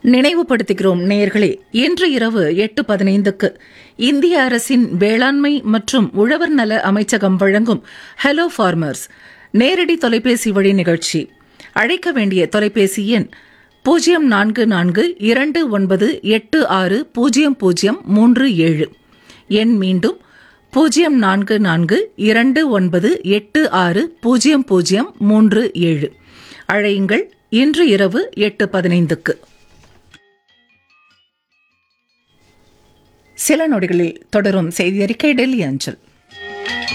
நினைவுபடுத்துகிறோம் நேயர்களே இன்று இரவு எட்டு பதினைந்துக்கு இந்திய அரசின் வேளாண்மை மற்றும் உழவர் நல அமைச்சகம் வழங்கும் ஹலோ ஃபார்மர்ஸ் நேரடி தொலைபேசி வழி நிகழ்ச்சி அழைக்க வேண்டிய தொலைபேசி எண் பூஜ்ஜியம் நான்கு நான்கு இரண்டு ஒன்பது எட்டு ஆறு பூஜ்ஜியம் பூஜ்ஜியம் மூன்று ஏழு எண் மீண்டும் பூஜ்ஜியம் நான்கு நான்கு இரண்டு ஒன்பது எட்டு ஆறு பூஜ்ஜியம் பூஜ்ஜியம் மூன்று ஏழு அழையுங்கள் இன்று இரவு எட்டு பதினைந்துக்கு சில நொடிகளில் தொடரும் செய்தி அறிக்கை டெல்லி அஞ்சல்